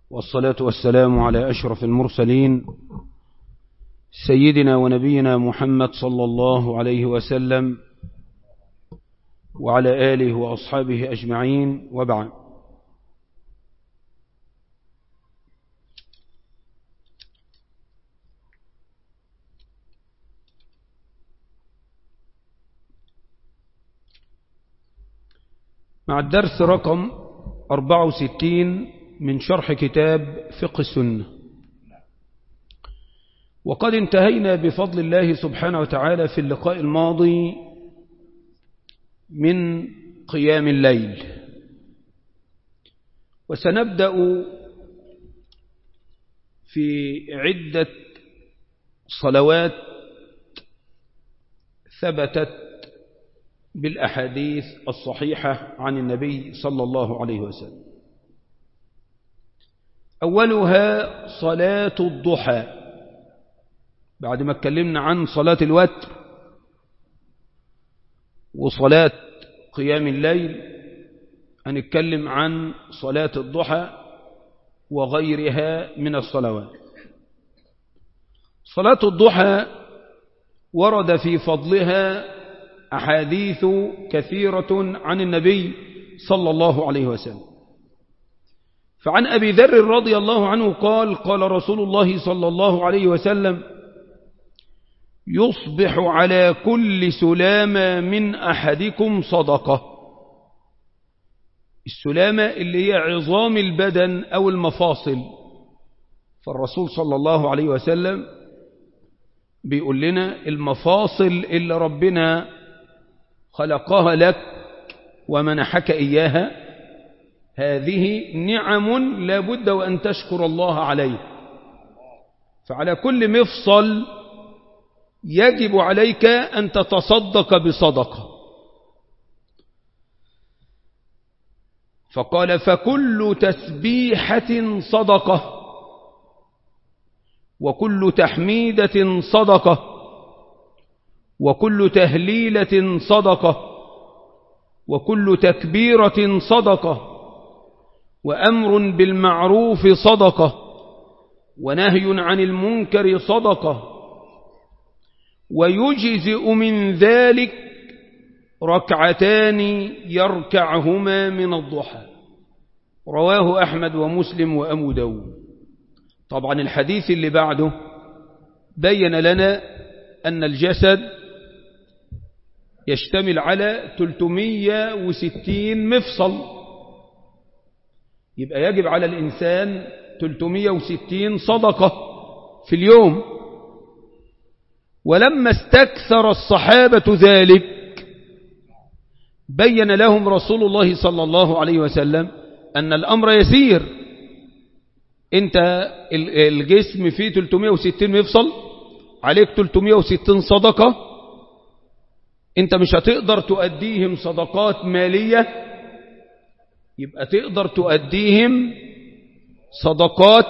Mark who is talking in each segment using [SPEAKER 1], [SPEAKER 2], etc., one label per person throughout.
[SPEAKER 1] والصلاة والسلام على أشرف المرسلين سيدنا ونبينا محمد صلى الله عليه وسلم وعلى آله وأصحابه أجمعين وبعد مع الدرس رقم 64 من شرح كتاب فقه السنة وقد انتهينا بفضل الله سبحانه وتعالى في اللقاء الماضي من قيام الليل وسنبدأ في عدة صلوات ثبتت بالأحاديث الصحيحة عن النبي صلى الله عليه وسلم أولها صلاة الضحى بعد ما اتكلمنا عن صلاة الوتر وصلاة قيام الليل هنتكلم عن صلاة الضحى وغيرها من الصلوات صلاة الضحى ورد في فضلها أحاديث كثيرة عن النبي صلى الله عليه وسلم فعن أبي ذر رضي الله عنه قال قال رسول الله صلى الله عليه وسلم يصبح على كل سلامة من أحدكم صدقة السلامة اللي هي عظام البدن أو المفاصل فالرسول صلى الله عليه وسلم بيقول لنا المفاصل اللي ربنا خلقها لك ومنحك إياها هذه نعم لا بد وأن تشكر الله عليه فعلى كل مفصل يجب عليك أن تتصدق بصدقة فقال فكل تسبيحة صدقة وكل تحميدة صدقة وكل تهليلة صدقة وكل تكبيرة صدقة وأمر بالمعروف صدقة ونهي عن المنكر صدقة ويجزئ من ذلك ركعتان يركعهما من الضحى رواه أحمد ومسلم وأبو داود طبعا الحديث اللي بعده بين لنا أن الجسد يشتمل على 360 مفصل يبقى يجب على الإنسان 360 صدقة في اليوم ولما استكثر الصحابة ذلك بين لهم رسول الله صلى الله عليه وسلم أن الأمر يسير انت الجسم فيه 360 مفصل عليك 360 صدقة انت مش هتقدر تؤديهم صدقات مالية يبقى تقدر تؤديهم صدقات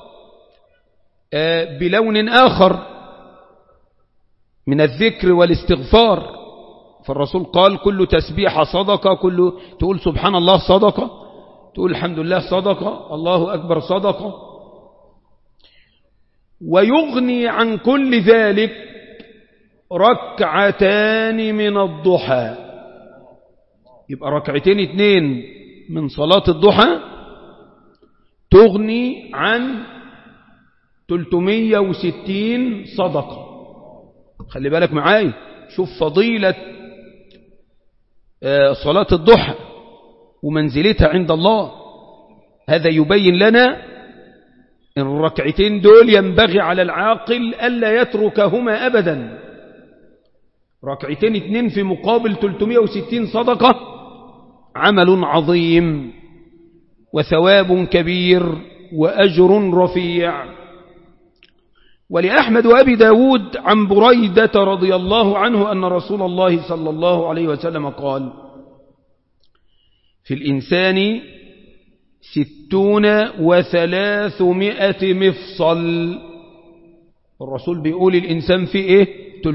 [SPEAKER 1] بلون آخر من الذكر والاستغفار فالرسول قال كل تسبيح صدقة كل تقول سبحان الله صدقة تقول الحمد لله صدقة الله أكبر صدقة ويغني عن كل ذلك ركعتان من الضحى يبقى ركعتين اتنين من صلاة الضحى تغني عن 360 صدقة خلي بالك معاي شوف فضيلة صلاة الضحى ومنزلتها عند الله هذا يبين لنا ان الركعتين دول ينبغي على العاقل ألا يتركهما أبدا ركعتين اتنين في مقابل 360 صدقة عمل عظيم وثواب كبير وأجر رفيع ولأحمد وأبي داود عن بريدة رضي الله عنه أن رسول الله صلى الله عليه وسلم قال في الإنسان ستون وثلاثمائة مفصل الرسول بيقول الإنسان في إيه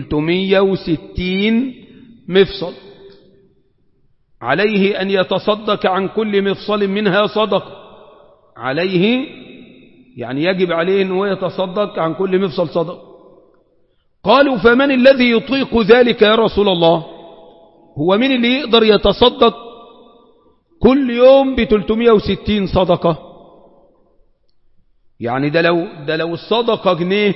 [SPEAKER 1] 360 مفصل عليه أن يتصدق عن كل مفصل منها صدق عليه يعني يجب عليه أنه يتصدق عن كل مفصل صدق قالوا فمن الذي يطيق ذلك يا رسول الله هو من اللي يقدر يتصدق كل يوم ب 360 صدقة يعني ده لو, ده لو الصدقة جنيه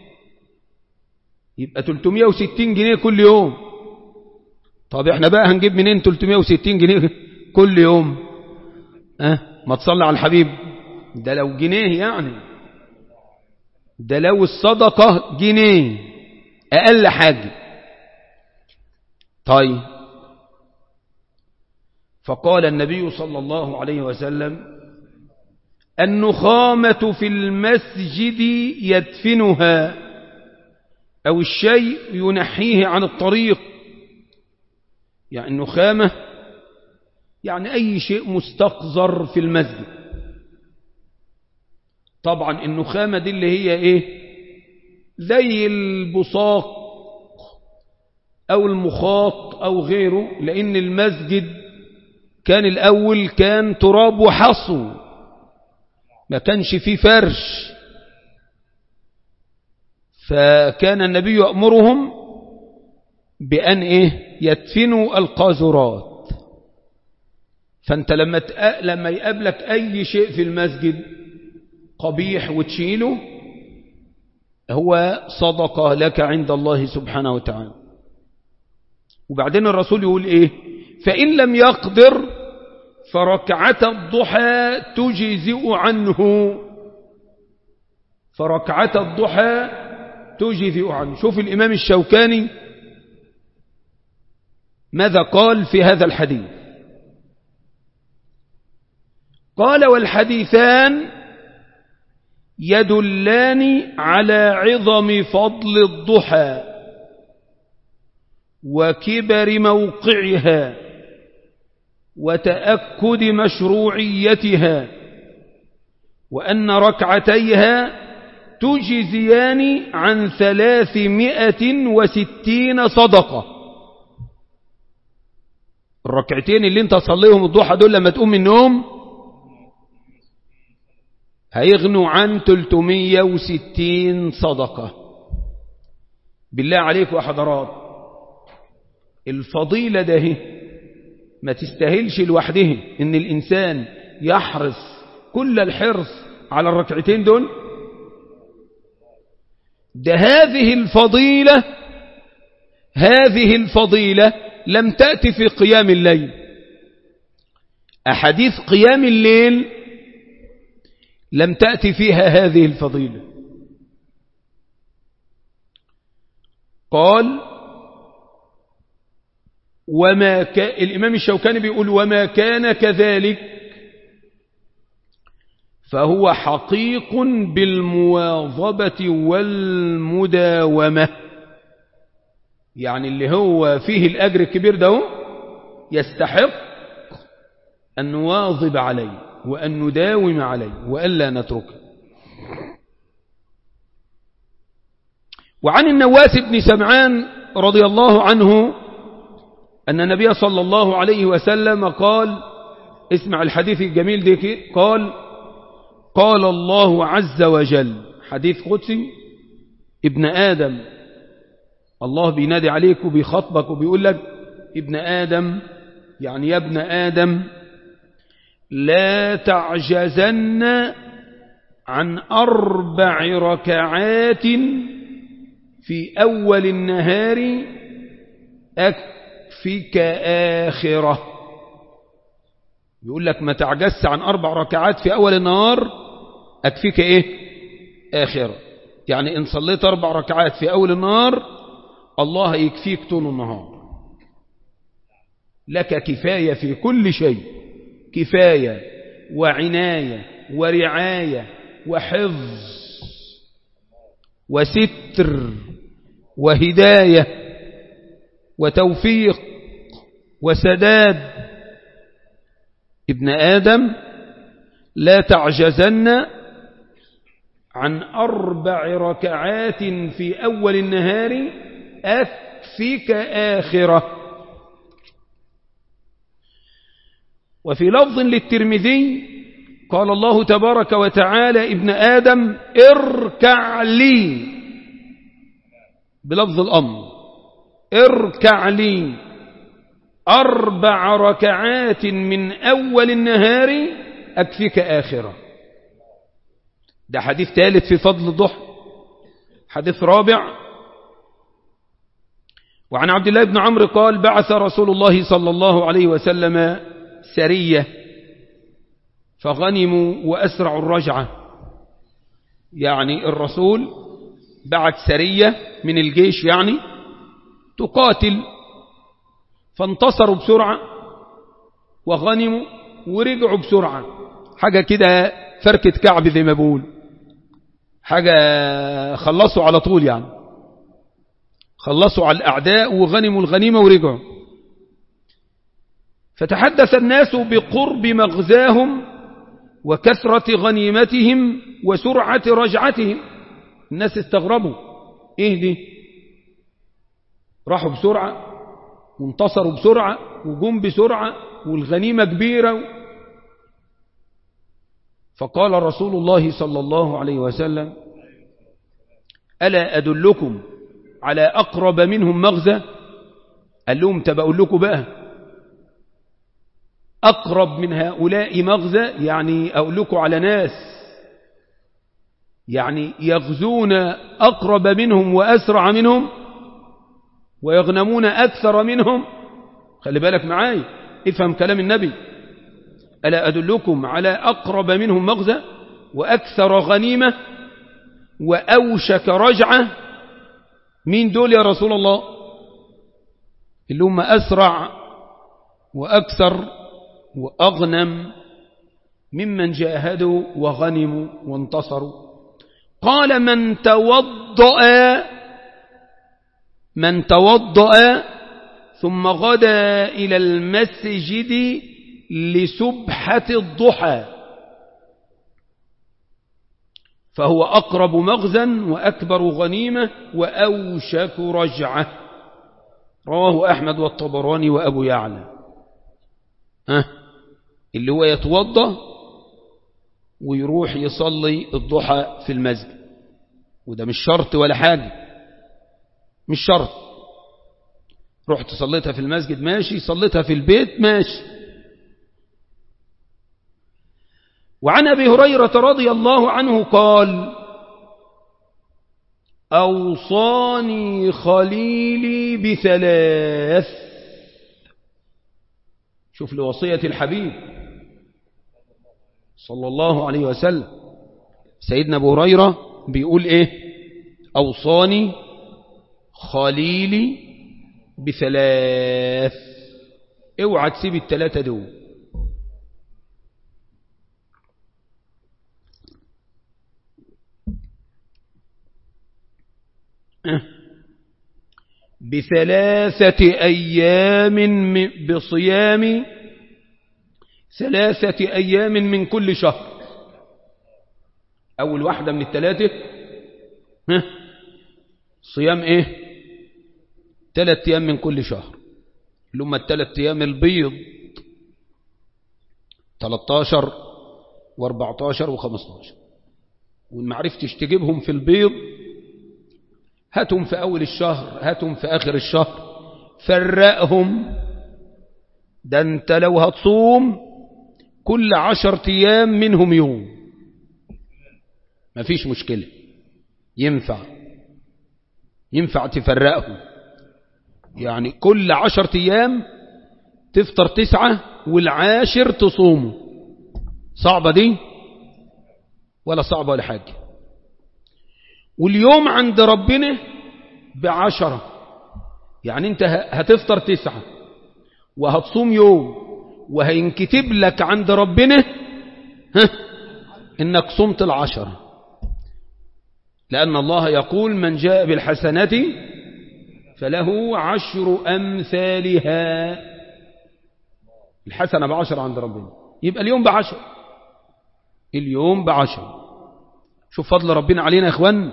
[SPEAKER 1] يبقى 360 جنيه كل يوم طب احنا بقى هنجيب منين 360 جنيه كل يوم اه ما تصلي على الحبيب ده لو جنيه يعني ده لو الصدقة جنيه أقل حاجة طيب فقال النبي صلى الله عليه وسلم النخامة في المسجد يدفنها أو الشيء ينحيه عن الطريق يعني النخامة يعني أي شيء مستقذر في المسجد طبعا النخامة دي اللي هي إيه زي البصاق أو المخاط أو غيره لأن المسجد كان الأول كان تراب وحصو ما كانش فيه فرش فكان النبي يأمرهم بأن إيه يدفنوا القاذورات فأنت لما لما يقابلك أي شيء في المسجد قبيح وتشيله هو صدقة لك عند الله سبحانه وتعالى وبعدين الرسول يقول إيه فإن لم يقدر فركعة الضحى تجزئ عنه فركعة الضحى تجزئ عنه شوف الإمام الشوكاني ماذا قال في هذا الحديث قال والحديثان يدلان على عظم فضل الضحى وكبر موقعها وتأكد مشروعيتها وأن ركعتيها تجزيان عن ثلاثمائة وستين صدقة الركعتين اللي انت تصليهم الضحى دول لما تقوم من النوم هيغنوا عن 360 صدقة بالله عليك وحضرات الفضيلة ده ما تستاهلش لوحده ان الانسان يحرص كل الحرص على الركعتين دول ده هذه الفضيلة هذه الفضيلة لم تأتي في قيام الليل أحاديث قيام الليل لم تأتي فيها هذه الفضيلة قال وما ك... الإمام الشوكاني بيقول وما كان كذلك فهو حقيق بالمواظبة والمداومة يعني اللي هو فيه الأجر الكبير ده يستحق أن نواظب عليه وأن نداوم عليه وألا نتركه وعن النواس بن سمعان رضي الله عنه أن النبي صلى الله عليه وسلم قال اسمع الحديث الجميل ده قال قال الله عز وجل حديث قدسي ابن آدم الله بينادي عليك وبيخطبك وبيقول لك ابن آدم يعني يا ابن آدم لا تعجزن عن أربع ركعات في أول النهار أكفك آخرة يقول لك ما تعجزت عن أربع ركعات في أول النهار أكفيك إيه آخرة يعني إن صليت أربع ركعات في أول النهار الله يكفيك طول النهار لك كفاية في كل شيء كفاية وعناية ورعاية وحفظ وستر وهداية وتوفيق وسداد ابن آدم لا تعجزن عن أربع ركعات في أول النهار أكفك آخرة وفي لفظ للترمذي قال الله تبارك وتعالى ابن آدم اركع لي بلفظ الأمر اركع لي أربع ركعات من أول النهار أكفيك آخرة ده حديث ثالث في فضل الضحى حديث رابع وعن عبد الله بن عمرو قال بعث رسول الله صلى الله عليه وسلم سرية فغنموا وأسرعوا الرجعة يعني الرسول بعت سرية من الجيش يعني تقاتل فانتصروا بسرعة وغنموا ورجعوا بسرعة حاجة كده فركة كعب زي ما بقول حاجة خلصوا على طول يعني خلصوا على الأعداء وغنموا الغنيمة ورجعوا فتحدث الناس بقرب مغزاهم وكثرة غنيمتهم وسرعة رجعتهم الناس استغربوا ايه دي راحوا بسرعة وانتصروا بسرعة وجم بسرعة والغنيمة كبيرة فقال رسول الله صلى الله عليه وسلم ألا أدلكم على أقرب منهم مغزى قال لهم تبقوا لكم بقى أقرب من هؤلاء مغزى يعني أقول لكم على ناس يعني يغزون أقرب منهم وأسرع منهم ويغنمون أكثر منهم خلي بالك معاي افهم كلام النبي ألا أدلكم على أقرب منهم مغزى وأكثر غنيمة وأوشك رجعة مين دول يا رسول الله اللي هم أسرع وأكثر وأغنم ممن جاهدوا وغنموا وانتصروا قال من توضأ من توضأ ثم غدا إلى المسجد لسبحة الضحى فهو أقرب مغزا وأكبر غنيمة وأوشك رجعة رواه أحمد والطبراني وأبو يعلى أه اللي هو يتوضى ويروح يصلي الضحى في المسجد وده مش شرط ولا حاجة مش شرط رحت صليتها في المسجد ماشي صليتها في البيت ماشي وعن أبي هريرة رضي الله عنه قال أوصاني خليلي بثلاث شوف لوصية الحبيب صلى الله عليه وسلم سيدنا أبو هريرة بيقول إيه أوصاني خليلي بثلاث اوعى تسيب الثلاثة دول بثلاثة أيام بصيام ثلاثة أيام من كل شهر أول واحدة من الثلاثة صيام إيه ثلاثة أيام من كل شهر اللي هم الثلاثة أيام البيض 13 و14 و15 وإن معرفتش تجيبهم في البيض هاتهم في أول الشهر هاتهم في آخر الشهر فرقهم ده انت لو هتصوم كل عشر ايام منهم يوم مفيش مشكلة ينفع ينفع تفرقهم يعني كل عشر ايام تفطر تسعة والعاشر تصومه صعبة دي ولا صعبة ولا حاجة واليوم عند ربنا بعشرة يعني انت هتفطر تسعة وهتصوم يوم وهينكتب لك عند ربنا ها انك صمت العشرة لأن الله يقول من جاء بالحسنة فله عشر أمثالها الحسنة بعشر عند ربنا يبقى اليوم بعشر اليوم بعشر شوف فضل ربنا علينا يا اخوان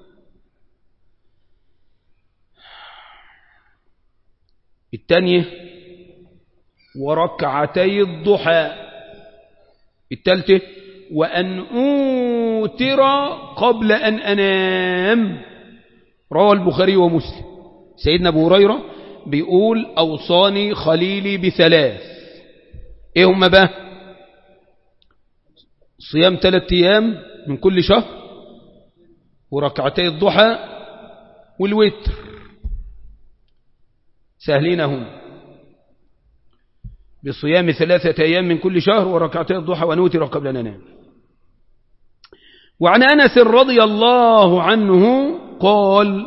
[SPEAKER 1] الثانية وركعتي الضحى الثالثة وأن أوتر قبل أن أنام روى البخاري ومسلم سيدنا أبو هريرة بيقول أوصاني خليلي بثلاث إيه هم بقى صيام ثلاثة أيام من كل شهر وركعتي الضحى والوتر سهلين هم بصيام ثلاثة أيام من كل شهر وركعتي الضحى ونوتر قبل أن ننام وعن أنس رضي الله عنه قال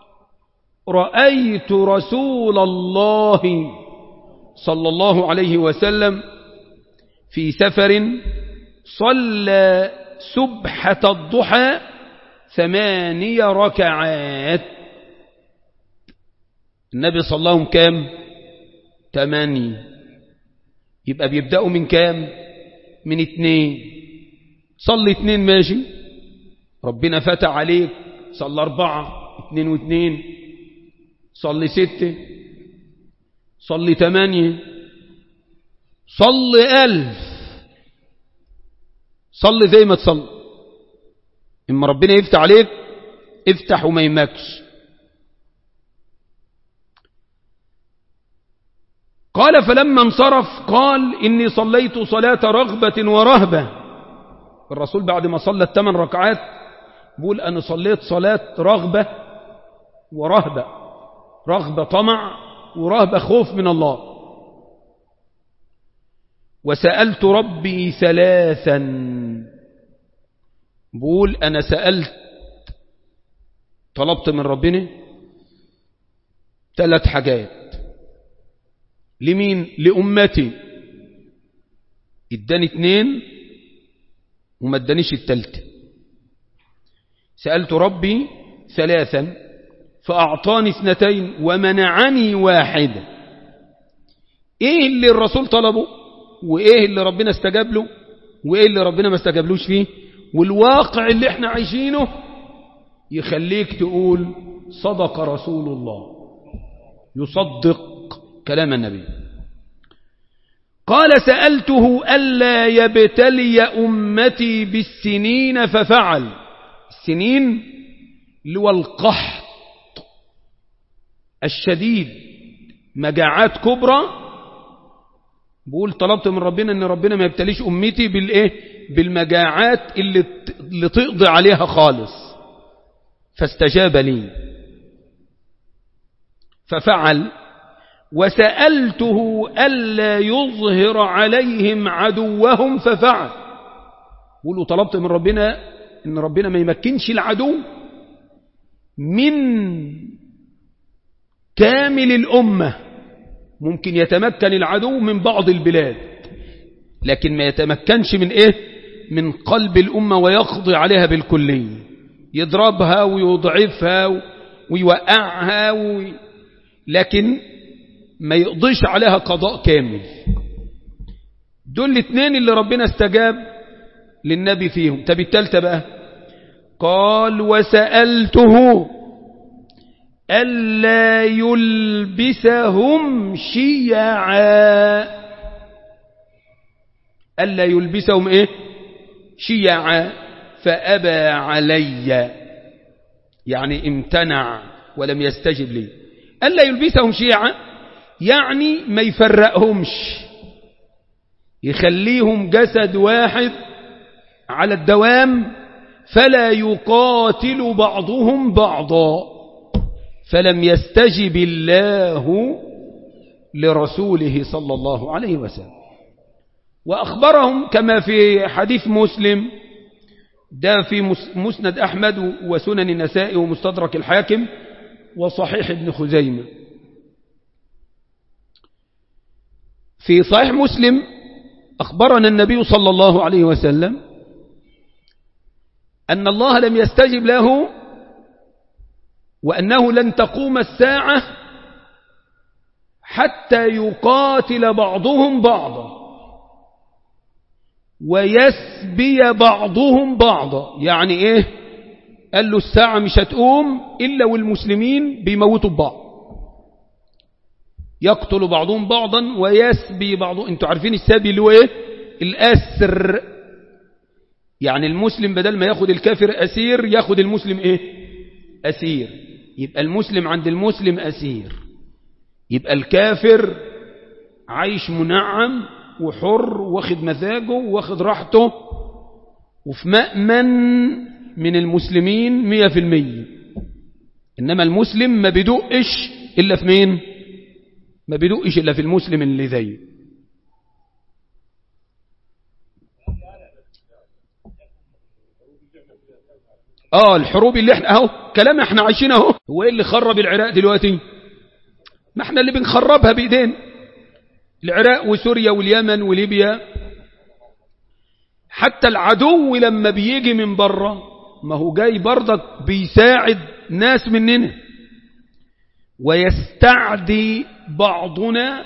[SPEAKER 1] رأيت رسول الله صلى الله عليه وسلم في سفر صلى سبحة الضحى ثماني ركعات النبي صلى الله عليه وسلم كام تماني يبقى بيبدأوا من كام من اتنين صلي اتنين ماشي ربنا فتح عليك صلى أربعة اتنين واتنين صلي ستة صلي تمانية صلي ألف صلي زي ما تصلي إما ربنا يفتح عليك افتح وما يمكش قال فلما انصرف قال إني صليت صلاة رغبة ورهبة الرسول بعد ما صلى الثمان ركعات بيقول أنا صليت صلاة رغبة ورهبة رغبة طمع ورهبة خوف من الله وسألت ربي ثلاثا بقول أنا سألت طلبت من ربنا ثلاث حاجات لمين لأمتي اداني اتنين وما ادانيش التالتة سألت ربي ثلاثا فأعطاني اثنتين ومنعني واحدة ايه اللي الرسول طلبه وايه اللي ربنا استجاب له وايه اللي ربنا ما استجابلوش فيه والواقع اللي احنا عايشينه يخليك تقول صدق رسول الله يصدق كلام النبي قال سألته ألا يبتلي أمتي بالسنين ففعل السنين اللي هو القحط الشديد مجاعات كبرى بقول طلبت من ربنا ان ربنا ما يبتليش امتي بالايه بالمجاعات اللي اللي تقضي عليها خالص فاستجاب لي ففعل وسألته ألا يظهر عليهم عدوهم ففعل بقول طلبت من ربنا ان ربنا ما يمكنش العدو من كامل الأمة ممكن يتمكن العدو من بعض البلاد لكن ما يتمكنش من ايه من قلب الأمة ويقضي عليها بالكلية يضربها ويضعفها ويوقعها وي... لكن ما يقضيش عليها قضاء كامل دول الاثنين اللي ربنا استجاب للنبي فيهم طب التالتة بقى قال وسألته ألا يلبسهم شيعا ألا يلبسهم إيه شيعا فأبى علي يعني امتنع ولم يستجب لي ألا يلبسهم شيعا يعني ما يفرقهمش يخليهم جسد واحد على الدوام فلا يقاتل بعضهم بعضا فلم يستجب الله لرسوله صلى الله عليه وسلم وأخبرهم كما في حديث مسلم ده في مسند أحمد وسنن النساء ومستدرك الحاكم وصحيح ابن خزيمة في صحيح مسلم أخبرنا النبي صلى الله عليه وسلم أن الله لم يستجب له وأنه لن تقوم الساعة حتى يقاتل بعضهم بعضا ويسبي بعضهم بعضا يعني ايه قال له الساعة مش هتقوم إلا والمسلمين بيموتوا بعض يقتل بعضهم بعضا ويسبي بعضهم انتوا عارفين السبي اللي هو ايه الأسر يعني المسلم بدل ما ياخد الكافر أسير ياخد المسلم إيه أسير يبقى المسلم عند المسلم أسير يبقى الكافر عايش منعم وحر واخد مزاجه واخد راحته وفي مأمن من المسلمين مية في المية إنما المسلم ما بيدقش إلا في مين ما بيدقش إلا في المسلم اللي زيه اه الحروب اللي احنا اهو كلام احنا عايشين اهو هو ايه اللي خرب العراق دلوقتي ما احنا اللي بنخربها بايدينا العراق وسوريا واليمن وليبيا حتى العدو لما بيجي من بره ما هو جاي برضك بيساعد ناس مننا ويستعدي بعضنا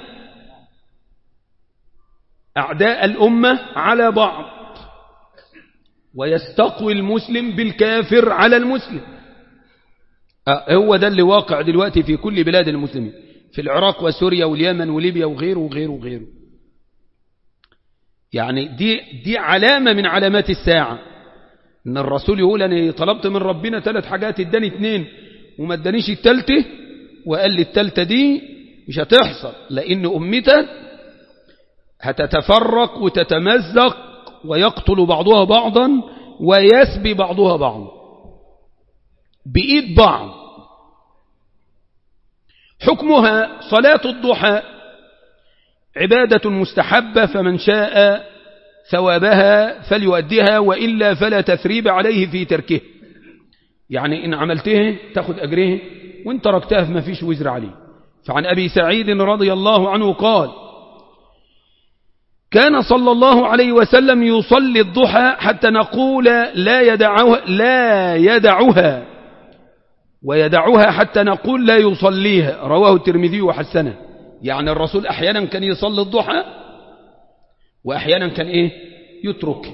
[SPEAKER 1] أعداء الأمة على بعض ويستقوي المسلم بالكافر على المسلم هو ده اللي واقع دلوقتي في كل بلاد المسلمين في العراق وسوريا واليمن وليبيا وغيره وغيره وغيره يعني دي, دي علامة من علامات الساعة ان الرسول يقول انا طلبت من ربنا ثلاث حاجات اداني اتنين وما ادانيش التالتة وقال لي التالتة دي مش هتحصل لان امتك هتتفرق وتتمزق ويقتل بعضها بعضا ويسبي بعضها بعضا بإيد بعض حكمها صلاة الضحى عبادة مستحبة فمن شاء ثوابها فليؤديها وإلا فلا تثريب عليه في تركه يعني إن عملته تاخد أجره وإن تركتها فما فيش وزر عليه فعن أبي سعيد رضي الله عنه قال كان صلى الله عليه وسلم يصلي الضحى حتى نقول لا يدعها, لا يدعها ويدعها حتى نقول لا يصليها رواه الترمذي وحسنه يعني الرسول أحيانا كان يصلي الضحى وأحيانا كان إيه يترك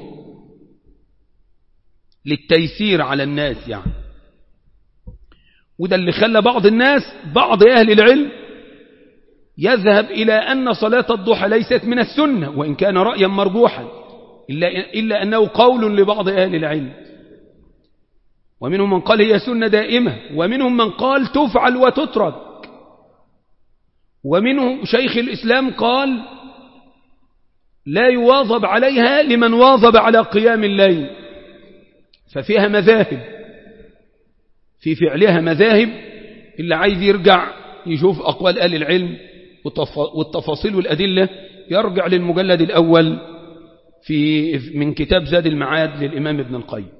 [SPEAKER 1] للتيسير على الناس يعني وده اللي خلى بعض الناس بعض أهل العلم يذهب إلى أن صلاة الضحى ليست من السنة وإن كان رأيا مرجوحا إلا, إلا أنه قول لبعض أهل العلم ومنهم من قال هي سنة دائمة ومنهم من قال تفعل وتترك ومنهم شيخ الإسلام قال لا يواظب عليها لمن واظب على قيام الليل ففيها مذاهب في فعلها مذاهب اللي عايز يرجع يشوف أقوال أهل العلم والتفاصيل والأدلة يرجع للمجلد الأول في من كتاب زاد المعاد للإمام ابن القيم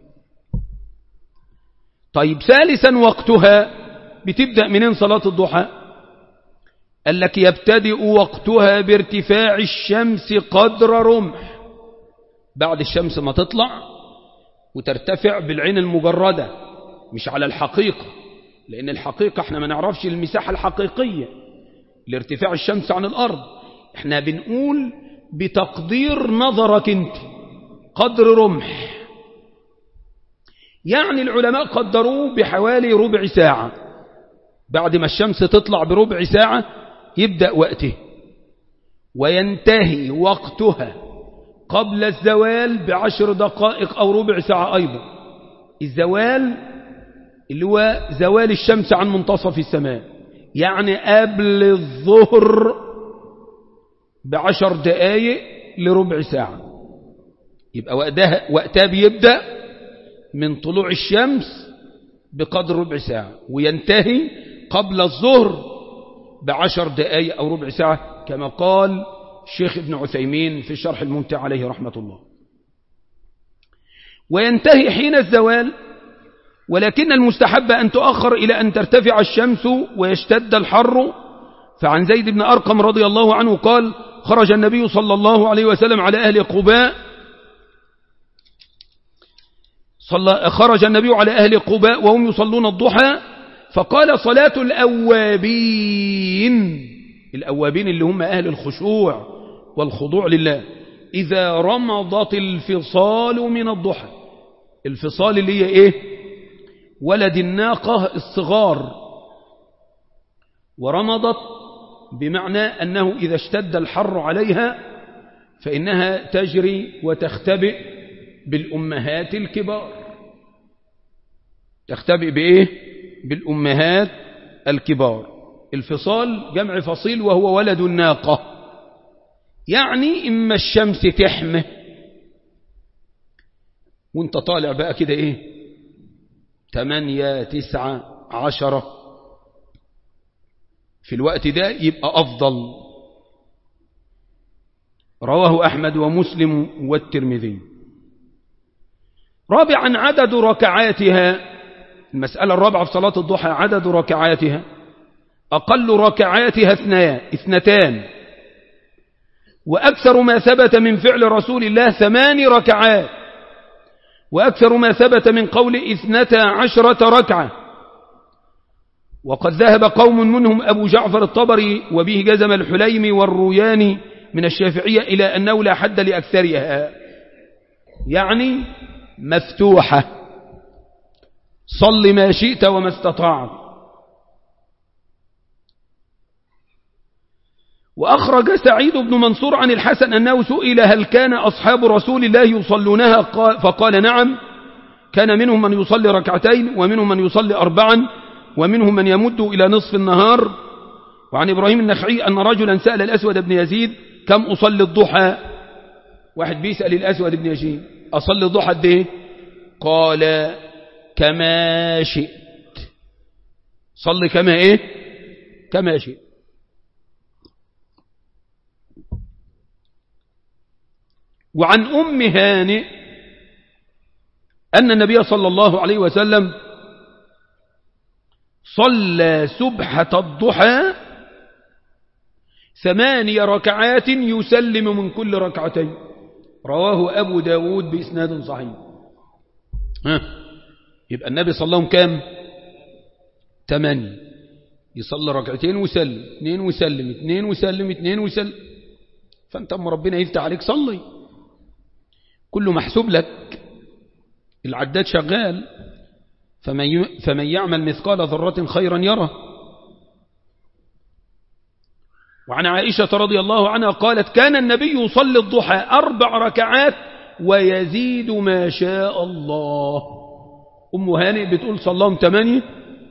[SPEAKER 1] طيب ثالثا وقتها بتبدأ منين صلاة الضحى قال لك يبتدئ وقتها بارتفاع الشمس قدر رمح بعد الشمس ما تطلع وترتفع بالعين المجردة مش على الحقيقة لأن الحقيقة احنا ما نعرفش المساحة الحقيقية لارتفاع الشمس عن الأرض احنا بنقول بتقدير نظرك انت قدر رمح يعني العلماء قدروه بحوالي ربع ساعة بعد ما الشمس تطلع بربع ساعة يبدأ وقته وينتهي وقتها قبل الزوال بعشر دقائق أو ربع ساعة أيضا الزوال اللي هو زوال الشمس عن منتصف السماء يعني قبل الظهر بعشر دقائق لربع ساعة يبقى وقتها, وقتها بيبدأ من طلوع الشمس بقدر ربع ساعة وينتهي قبل الظهر بعشر دقائق أو ربع ساعة كما قال الشيخ ابن عثيمين في الشرح الممتع عليه رحمة الله وينتهي حين الزوال ولكن المستحب أن تؤخر إلى أن ترتفع الشمس ويشتد الحر فعن زيد بن أرقم رضي الله عنه قال خرج النبي صلى الله عليه وسلم على أهل قباء صلى خرج النبي على أهل قباء وهم يصلون الضحى فقال صلاة الأوابين الأوابين اللي هم أهل الخشوع والخضوع لله إذا رمضت الفصال من الضحى الفصال اللي هي إيه ولد الناقة الصغار ورمضت بمعنى أنه إذا اشتد الحر عليها فإنها تجري وتختبئ بالأمهات الكبار تختبئ بإيه بالأمهات الكبار الفصال جمع فصيل وهو ولد الناقة يعني إما الشمس تحمه وانت طالع بقى كده ايه تمانية تسعة عشرة في الوقت ده يبقى أفضل رواه أحمد ومسلم والترمذي رابعا عدد ركعاتها المسألة الرابعة في صلاة الضحى عدد ركعاتها أقل ركعاتها اثنتان وأكثر ما ثبت من فعل رسول الله ثمان ركعات وأكثر ما ثبت من قول اثنتا عشرة ركعة وقد ذهب قوم منهم أبو جعفر الطبري وبه جزم الحليم والروياني من الشافعية إلى أنه لا حد لأكثرها يعني مفتوحة صل ما شئت وما استطعت وأخرج سعيد بن منصور عن الحسن أنه سئل هل كان أصحاب رسول الله يصلونها فقال نعم كان منهم من يصلي ركعتين ومنهم من يصلي أربعا ومنهم من يمد إلى نصف النهار وعن إبراهيم النخعي أن رجلا سأل الأسود بن يزيد كم أصلي الضحى واحد بيسأل الأسود بن يزيد أصلي الضحى ده قال كما شئت صلي كما إيه كما شئت وعن أم هانئ أن النبي صلى الله عليه وسلم صلى سبحة الضحى ثماني ركعات يسلم من كل ركعتين رواه أبو داود بإسناد صحيح ها يبقى النبي صلى الله عليه وسلم كام ثمانية يصلي ركعتين ويسلم اثنين ويسلم اثنين ويسلم اثنين ويسلم فانت اما ربنا يفتح عليك صلي كله محسوب لك العداد شغال فمن فمن يعمل مثقال ذرة خيرا يره وعن عائشة رضي الله عنها قالت كان النبي يصلي الضحى أربع ركعات ويزيد ما شاء الله أم هانئ بتقول صلاهم ثمانية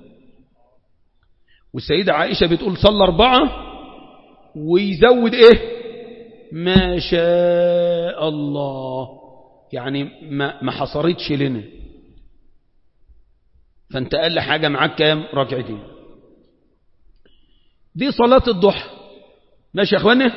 [SPEAKER 1] والسيدة عائشة بتقول صلى أربعة ويزود إيه ما شاء الله يعني ما, ما حصرتش لنا فانت قال لي حاجة معاك كام ركعتين دي صلاة الضحى ماشي يا اخوانا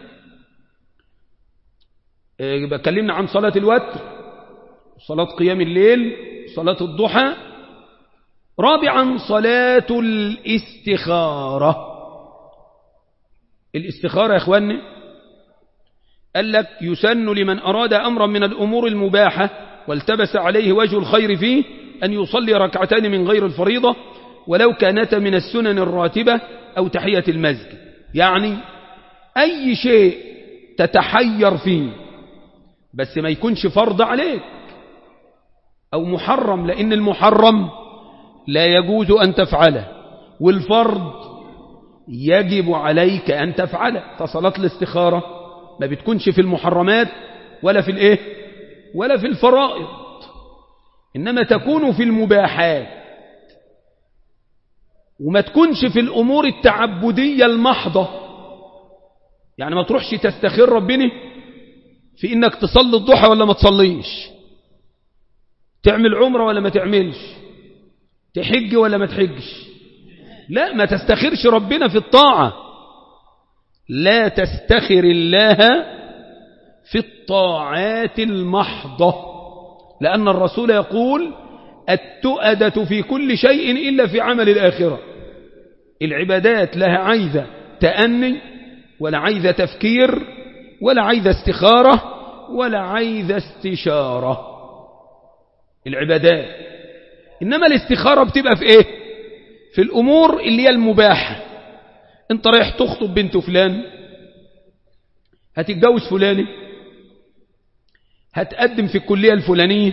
[SPEAKER 1] يبقى اتكلمنا عن صلاة الوتر صلاة قيام الليل صلاة الضحى رابعا صلاة الاستخارة الاستخارة يا اخوانا قال لك يسن لمن أراد أمرا من الأمور المباحة والتبس عليه وجه الخير فيه أن يصلي ركعتين من غير الفريضة ولو كانتا من السنن الراتبة أو تحية المسجد يعني أي شيء تتحير فيه بس ما يكونش فرض عليك أو محرم لأن المحرم لا يجوز أن تفعله والفرض يجب عليك أن تفعله فصلاة الاستخارة ما بتكونش في المحرمات ولا في الايه ولا في الفرائض إنما تكون في المباحات وما تكونش في الأمور التعبدية المحضة يعني ما تروحش تستخير ربنا في إنك تصلي الضحى ولا ما تصليش تعمل عمرة ولا ما تعملش تحج ولا ما تحجش لا ما تستخيرش ربنا في الطاعة لا تستخر الله في الطاعات المحضة لأن الرسول يقول التؤدة في كل شيء إلا في عمل الآخرة العبادات لها عايزة تأني ولا عايزة تفكير ولا عايزة استخارة ولا عايزة استشارة العبادات إنما الاستخارة بتبقى في إيه في الأمور اللي هي المباحة انت رايح تخطب بنت فلان هتتجوز فلاني هتقدم في الكلية الفلانية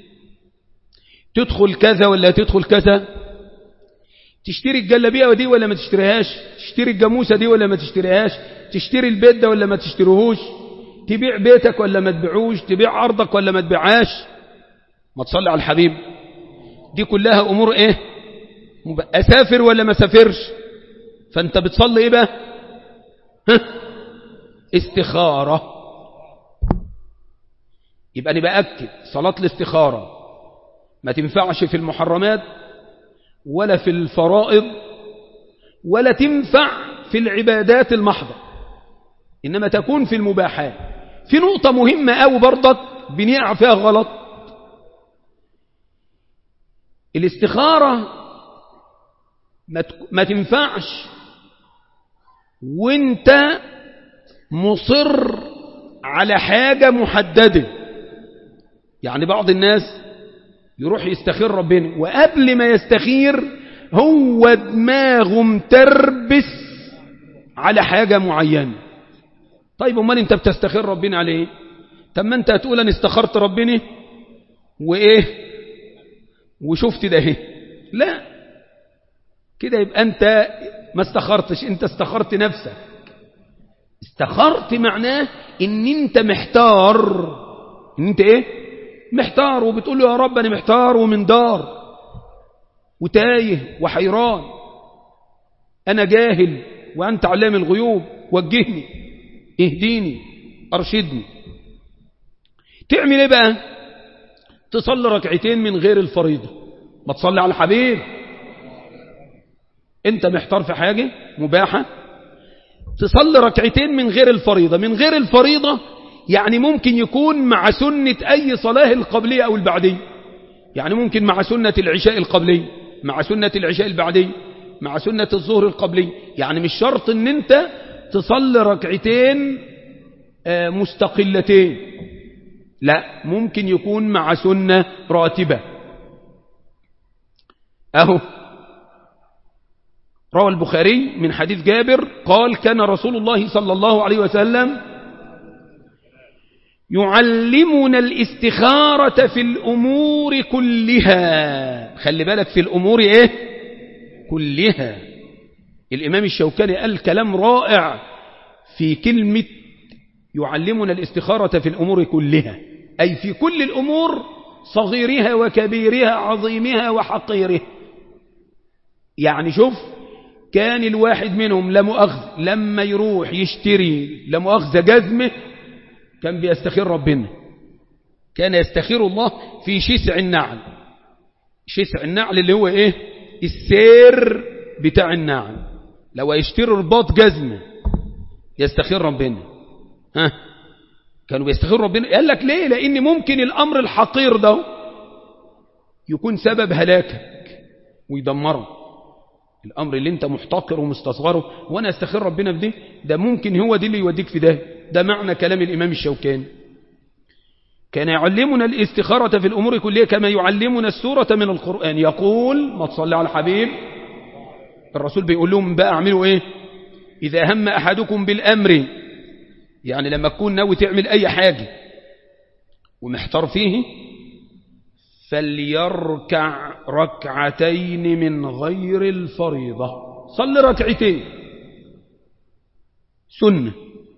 [SPEAKER 1] تدخل كذا ولا تدخل كذا تشتري الجلابيه دي ولا ما تشتريهاش تشتري الجاموسه دي ولا ما تشتريهاش تشتري البيت ده ولا ما تشتريهوش تبيع بيتك ولا ما تبيعوش تبيع أرضك ولا ما تبيعهاش ما تصلي على الحبيب دي كلها أمور إيه أسافر ولا ما سافرش فأنت بتصلي إيه بقى ها؟ استخارة يبقى أنا بأكد صلاة الاستخارة ما تنفعش في المحرمات ولا في الفرائض ولا تنفع في العبادات المحضة إنما تكون في المباحات في نقطة مهمة أو برضك بنقع فيها غلط الاستخارة ما تنفعش وانت مصر على حاجة محددة يعني بعض الناس يروح يستخير ربنا وقبل ما يستخير هو دماغه متربس على حاجة معينة طيب امال انت بتستخير ربنا على ايه طب ما انت هتقول انا استخرت ربنا وايه وشفت ده ايه لا كده يبقى انت ما استخرتش انت استخرت نفسك استخرت معناه ان انت محتار ان انت ايه محتار وبتقول له يا رب انا محتار ومن دار وتايه وحيران انا جاهل وانت علام الغيوب وجهني اهديني ارشدني تعمل ايه بقى تصلي ركعتين من غير الفريضة ما تصلي على الحبيب انت محتار في حاجة مباحة تصلي ركعتين من غير الفريضة من غير الفريضة يعني ممكن يكون مع سنة أي صلاة القبلية أو البعدية يعني ممكن مع سنة العشاء القبلية مع سنة العشاء البعدية مع سنة الظهر القبلية يعني مش شرط ان انت تصلي ركعتين مستقلتين لا ممكن يكون مع سنة راتبة أهو روى البخاري من حديث جابر قال كان رسول الله صلى الله عليه وسلم يعلمنا الاستخارة في الأمور كلها خلي بالك في الأمور إيه كلها الإمام الشوكاني قال كلام رائع في كلمة يعلمنا الاستخارة في الأمور كلها أي في كل الأمور صغيرها وكبيرها عظيمها وحقيرها يعني شوف كان الواحد منهم لمؤاخذ لما يروح يشتري لمؤاخذة جزمه كان بيستخير ربنا كان يستخير الله في شسع النعل شسع النعل اللي هو ايه السير بتاع النعل لو يشتري رباط جزمه يستخير ربنا ها كانوا بيستخيروا ربنا قال لك ليه لان ممكن الامر الحقير ده يكون سبب هلاكك ويدمرك الامر اللي انت محتقره ومستصغره وانا استخير ربنا في ده ده ممكن هو دي اللي يوديك في ده ده معنى كلام الامام الشوكاني كان يعلمنا الاستخارة في الأمور كلها كما يعلمنا السورة من القرآن يقول ما تصلي على الحبيب الرسول بيقول لهم بقى اعملوا ايه إذا هم أحدكم بالأمر يعني لما تكون ناوي تعمل أي حاجة ومحتار فيه فليركع ركعتين من غير الفريضة صل ركعتين سنة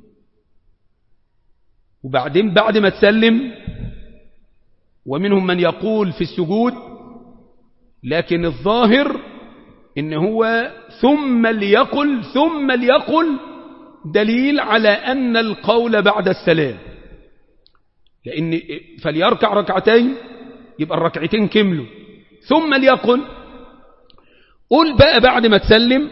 [SPEAKER 1] وبعدين بعد ما تسلم ومنهم من يقول في السجود لكن الظاهر إن هو ثم ليقل ثم ليقل دليل على أن القول بعد السلام لأن فليركع ركعتين يبقى الركعتين كملوا ثم ليقل قل بقى بعد ما تسلم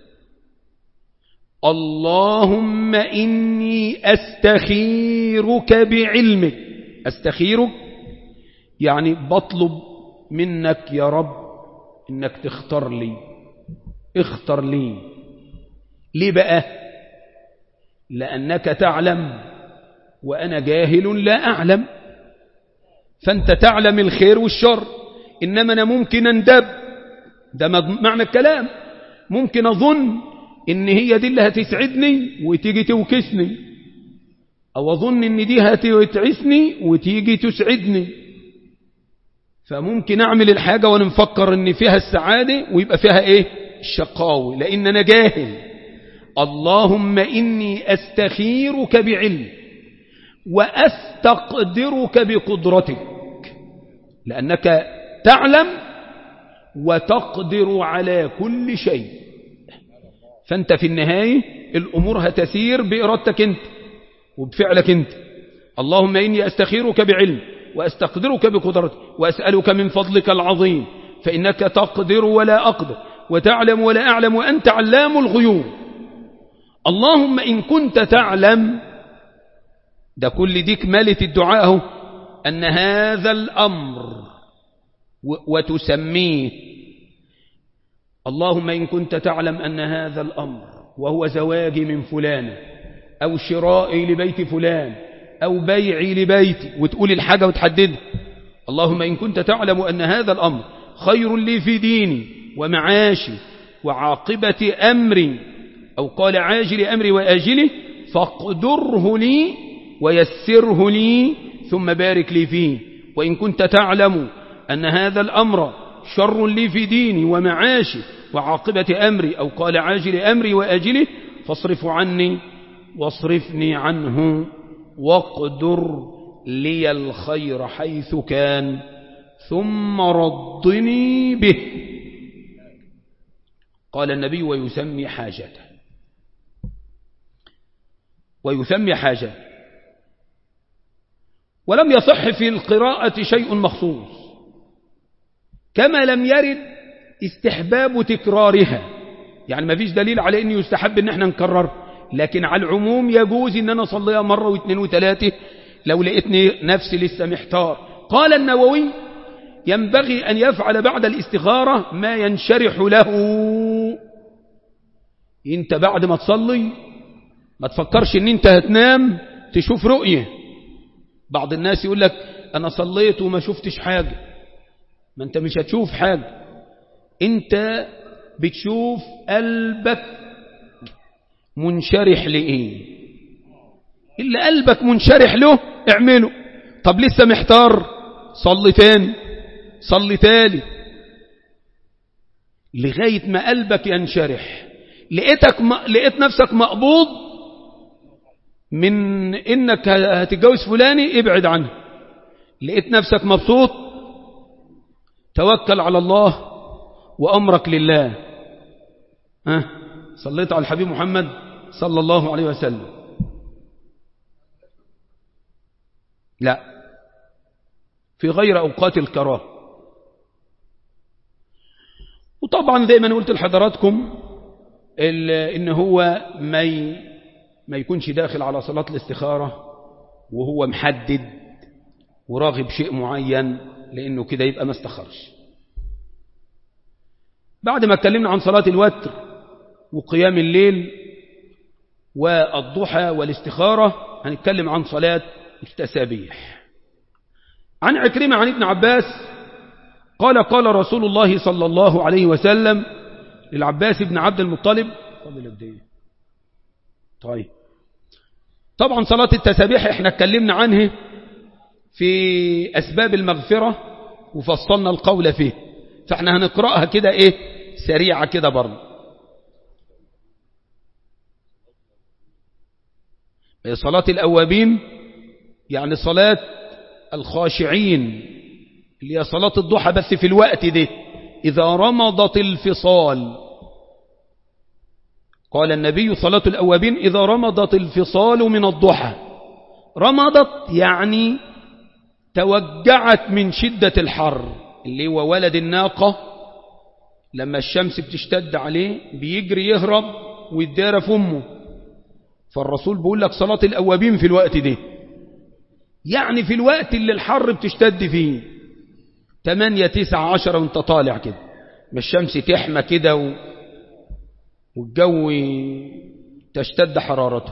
[SPEAKER 1] اللهم إني أستخيرك بعلمك أستخيرك يعني بطلب منك يا رب إنك تختار لي اختر لي ليه بقى لأنك تعلم وأنا جاهل لا أعلم فأنت تعلم الخير والشر إنما أنا ممكن أندب ده معنى الكلام ممكن أظن إن هي دي اللي هتسعدني وتيجي توكسني أو أظن إن دي هتعسني وتيجي تسعدني فممكن أعمل الحاجة وأنا مفكر إن فيها السعادة ويبقى فيها إيه الشقاوة لأن أنا جاهل اللهم إني أستخيرك بعلم وأستقدرك بقدرتك لأنك تعلم وتقدر على كل شيء فأنت في النهاية الأمور هتسير بإرادتك أنت وبفعلك أنت اللهم إني أستخيرك بعلم وأستقدرك بقدرتك وأسألك من فضلك العظيم فإنك تقدر ولا أقدر وتعلم ولا أعلم وأنت علام الغيوب اللهم إن كنت تعلم ده كل دي كمالة الدعاء أن هذا الأمر وتسميه اللهم إن كنت تعلم أن هذا الأمر وهو زواجي من فلان أو شرائي لبيت فلان أو بيعي لبيتي وتقول الحاجة وتحددها اللهم إن كنت تعلم أن هذا الأمر خير لي في ديني ومعاشي وعاقبة أمري أو قال عاجل أمري وآجله فاقدره لي ويسره لي ثم بارك لي فيه وإن كنت تعلم أن هذا الأمر شر لي في ديني ومعاشي وعاقبة أمري أو قال عاجل أمري وآجله فاصرف عني واصرفني عنه واقدر لي الخير حيث كان ثم ردني به قال النبي ويسمي حاجته ويسمي حاجته ولم يصح في القراءة شيء مخصوص كما لم يرد استحباب تكرارها يعني ما فيش دليل على أنه يستحب أن احنا نكرر لكن على العموم يجوز أن أنا أصليها مرة واثنين وثلاثة لو لقيتني نفسي لسه محتار قال النووي ينبغي أن يفعل بعد الاستخارة ما ينشرح له انت بعد ما تصلي ما تفكرش ان انت هتنام تشوف رؤية بعض الناس يقول لك انا صليت وما شفتش حاجة ما انت مش هتشوف حاجة انت بتشوف قلبك منشرح لإيه إلا قلبك منشرح له اعمله طب لسه محتار صلي تاني صلي تالي لغاية ما قلبك ينشرح لقيتك م... لقيت نفسك مقبوض من انك هتتجوز فلاني ابعد عنه لقيت نفسك مبسوط توكل على الله وأمرك لله ها صليت على الحبيب محمد صلى الله عليه وسلم لا في غير أوقات الكراهه وطبعا زي ما انا قلت لحضراتكم ان هو ما ما يكونش داخل على صلاة الاستخارة وهو محدد وراغب شيء معين لانه كده يبقى ما استخرش بعد ما اتكلمنا عن صلاة الوتر وقيام الليل والضحى والاستخارة هنتكلم عن صلاة التسابيح عن عكرمة عن ابن عباس قال قال رسول الله صلى الله عليه وسلم للعباس بن عبد المطلب طيب طبعا صلاة التسابيح احنا اتكلمنا عنه في أسباب المغفرة وفصلنا القول فيه فاحنا هنقرأها كده ايه سريعة كده برضه صلاة الأوابين يعني صلاة الخاشعين اللي هي صلاة الضحى بس في الوقت ده إذا رمضت الفصال قال النبي صلاة الأوابين إذا رمضت الفصال من الضحى رمضت يعني توجعت من شدة الحر اللي هو ولد الناقة لما الشمس بتشتد عليه بيجري يهرب ويدار في أمه فالرسول بيقول لك صلاة الأوابين في الوقت ده يعني في الوقت اللي الحر بتشتد فيه 8 9 10 وانت طالع كده ما الشمس تحمى كده و... والجو تشتد حرارته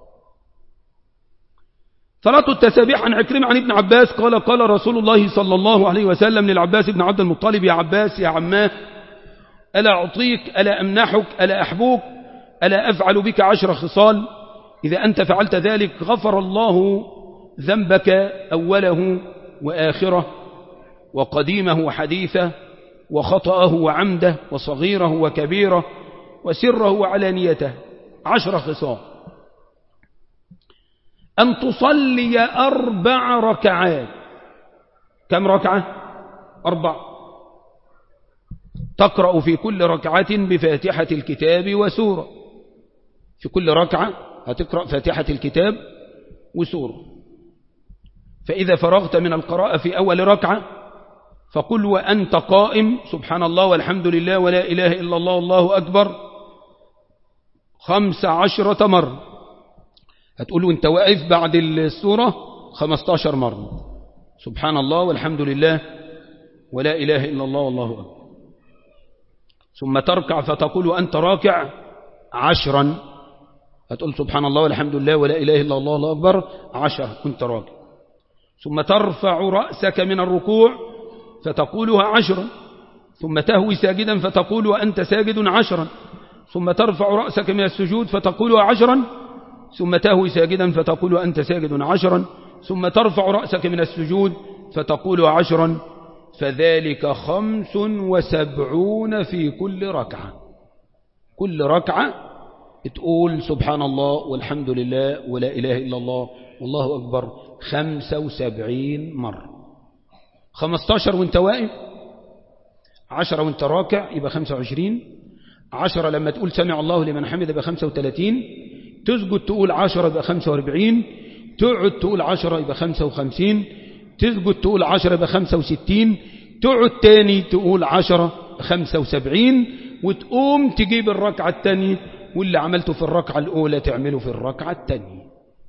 [SPEAKER 1] صلاة التسابيح عن عكرمة عن ابن عباس قال قال رسول الله صلى الله عليه وسلم للعباس بن عبد المطلب يا عباس يا عماه ألا أعطيك ألا أمنحك ألا أحبوك ألا أفعل بك عشر خصال إذا أنت فعلت ذلك غفر الله ذنبك أوله وآخره وقديمه وحديثه وخطأه وعمده وصغيره وكبيره وسره وعلانيته عشر خصال أن تصلي أربع ركعات كم ركعة أربع تقرأ في كل ركعة بفاتحة الكتاب وسورة في كل ركعة هتقرأ فاتحة الكتاب وسورة فإذا فرغت من القراءة في أول ركعة فقل وأنت قائم سبحان الله والحمد لله ولا إله إلا الله والله أكبر خمس عشرة مرة هتقول وانت واقف بعد السورة خمستاشر مرة سبحان الله والحمد لله ولا إله إلا الله والله أكبر ثم تركع فتقول وأنت راكع عشرا هتقول سبحان الله والحمد لله ولا إله إلا الله والله أكبر عشر كنت راكع ثم ترفع رأسك من الركوع فتقولها عشرا ثم تهوي ساجدا فتقول وأنت ساجد عشرا ثم ترفع رأسك من السجود فتقولها عشرا ثم تهوي ساجدا فتقول وأنت ساجد عشرا ثم ترفع رأسك من السجود فتقول عشرا فذلك خمس وسبعون في كل ركعة كل ركعة تقول سبحان الله والحمد لله ولا إله إلا الله والله أكبر خمسة وسبعين مرة خمستاشر وانت واقف عشرة وانت راكع يبقى خمسة وعشرين عشرة لما تقول سمع الله لمن حمد يبقى خمسة وثلاثين تسجد تقول عشرة يبقى خمسة واربعين تقعد تقول عشرة يبقى خمسة وخمسين تسجد تقول عشرة يبقى خمسة وستين تقعد تاني تقول عشرة خمسة وسبعين وتقوم تجيب الركعة التانية واللي عملته في الركعة الأولى تعمله في الركعة التانية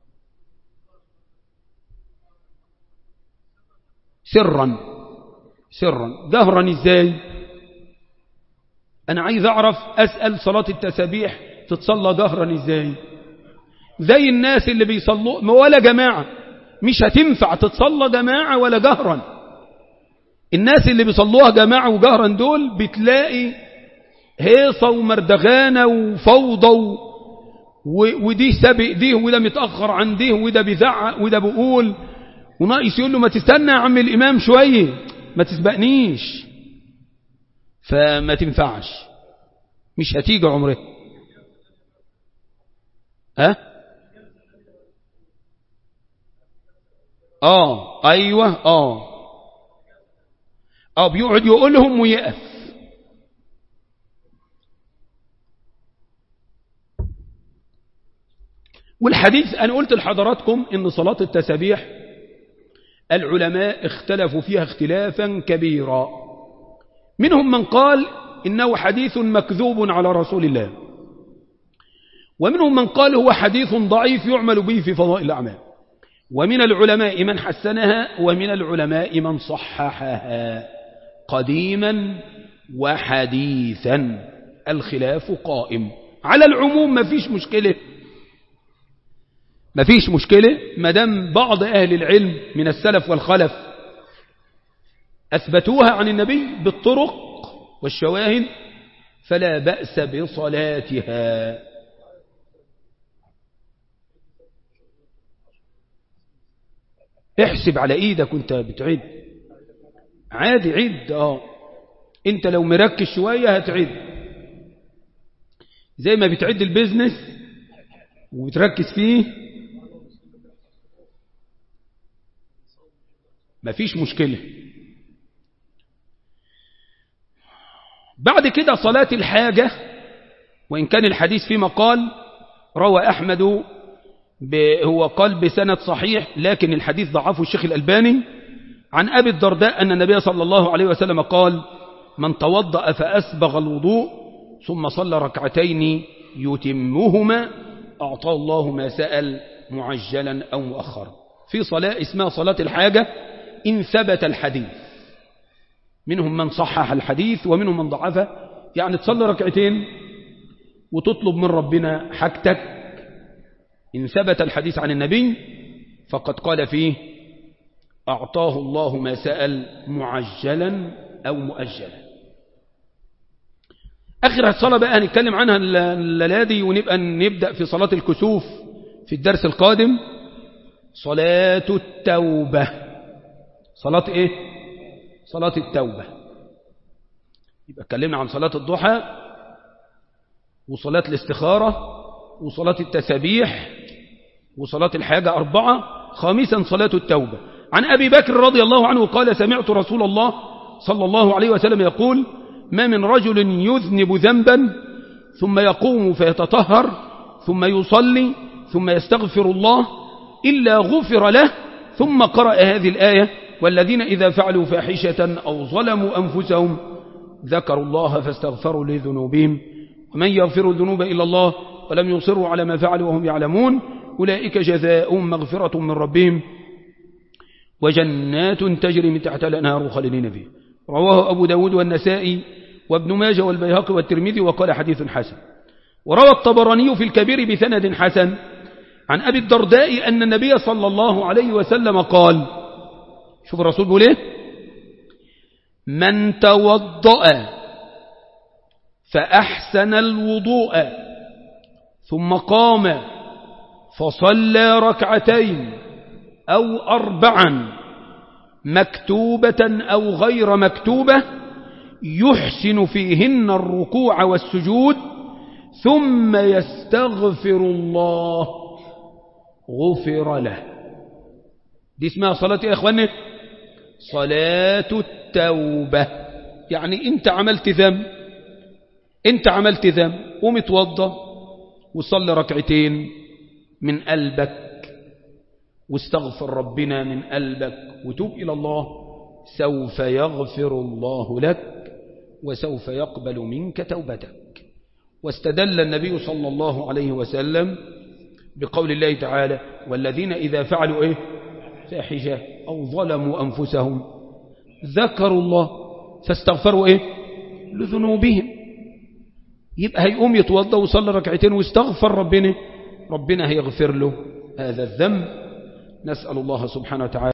[SPEAKER 1] سرا سرا جهرا ازاي انا عايز اعرف اسأل صلاة التسابيح تتصلى جهرا ازاي زي الناس اللي بيصلوا ولا جماعة مش هتنفع تتصلى جماعة ولا جهرا الناس اللي بيصلوها جماعة وجهرا دول بتلاقي هيصة ومردغانة وفوضى ودي سابق دي وده متأخر عن دي وده بيزعق وده بيقول وناقص يقول له ما تستنى يا عم الإمام شوية ما تسبقنيش فما تنفعش مش هتيجي عمره ها اه ايوه اه اه بيقعد يقول لهم ويقف والحديث انا قلت لحضراتكم ان صلاة التسابيح العلماء اختلفوا فيها اختلافا كبيرا منهم من قال إنه حديث مكذوب على رسول الله ومنهم من قال هو حديث ضعيف يعمل به في فضائل الأعمال ومن العلماء من حسنها ومن العلماء من صححها قديما وحديثا الخلاف قائم على العموم ما فيش مشكلة ما فيش مشكلة مدام بعض أهل العلم من السلف والخلف أثبتوها عن النبي بالطرق والشواهد فلا بأس بصلاتها احسب على ايدك وانت بتعد عادي عد اه انت لو مركز شوية هتعد زي ما بتعد البيزنس وتركز فيه مفيش مشكلة بعد كده صلاة الحاجة وإن كان الحديث في مقال روى أحمد هو قال بسند صحيح لكن الحديث ضعفه الشيخ الألباني عن أبي الدرداء أن النبي صلى الله عليه وسلم قال من توضأ فأسبغ الوضوء ثم صلى ركعتين يتمهما أعطاه الله ما سأل معجلا أو مؤخرا في صلاة اسمها صلاة الحاجة إن ثبت الحديث منهم من صحح الحديث ومنهم من ضعفه يعني تصلي ركعتين وتطلب من ربنا حاجتك إن ثبت الحديث عن النبي فقد قال فيه أعطاه الله ما سأل معجلا أو مؤجلا آخر الصلاة بقى هنتكلم عنها الليلة ونبقى نبدأ في صلاة الكسوف في الدرس القادم صلاة التوبة صلاة ايه صلاة التوبة يبقى اتكلمنا عن صلاة الضحى وصلاة الاستخارة وصلاة التسابيح وصلاة الحاجة أربعة خامسا صلاة التوبة عن أبي بكر رضي الله عنه قال سمعت رسول الله صلى الله عليه وسلم يقول ما من رجل يذنب ذنبا ثم يقوم فيتطهر ثم يصلي ثم يستغفر الله إلا غفر له ثم قرأ هذه الآية والذين إذا فعلوا فاحشة أو ظلموا أنفسهم ذكروا الله فاستغفروا لذنوبهم ومن يغفر الذنوب إلا الله ولم يصروا على ما فعلوا وهم يعلمون أولئك جزاؤهم مغفرة من ربهم وجنات تجري من تحت الأنهار خالدين فيه رواه أبو داود والنسائي وابن ماجه والبيهقي والترمذي وقال حديث حسن وروى الطبراني في الكبير بسند حسن عن أبي الدرداء أن النبي صلى الله عليه وسلم قال شوف الرسول بيقول ايه من توضأ فأحسن الوضوء ثم قام فصلى ركعتين أو أربعا مكتوبة أو غير مكتوبة يحسن فيهن الركوع والسجود ثم يستغفر الله غفر له دي اسمها صلاة يا إخواني صلاة التوبة يعني انت عملت ذنب انت عملت ذنب ومتوضى وصلي ركعتين من قلبك واستغفر ربنا من قلبك وتوب إلى الله سوف يغفر الله لك وسوف يقبل منك توبتك واستدل النبي صلى الله عليه وسلم بقول الله تعالى والذين إذا فعلوا إيه فاحشة أو ظلموا أنفسهم ذكروا الله فاستغفروا إيه لذنوبهم يبقى هيقوم يتوضى وصلى ركعتين واستغفر ربنا ربنا هيغفر له هذا الذنب نسأل الله سبحانه وتعالى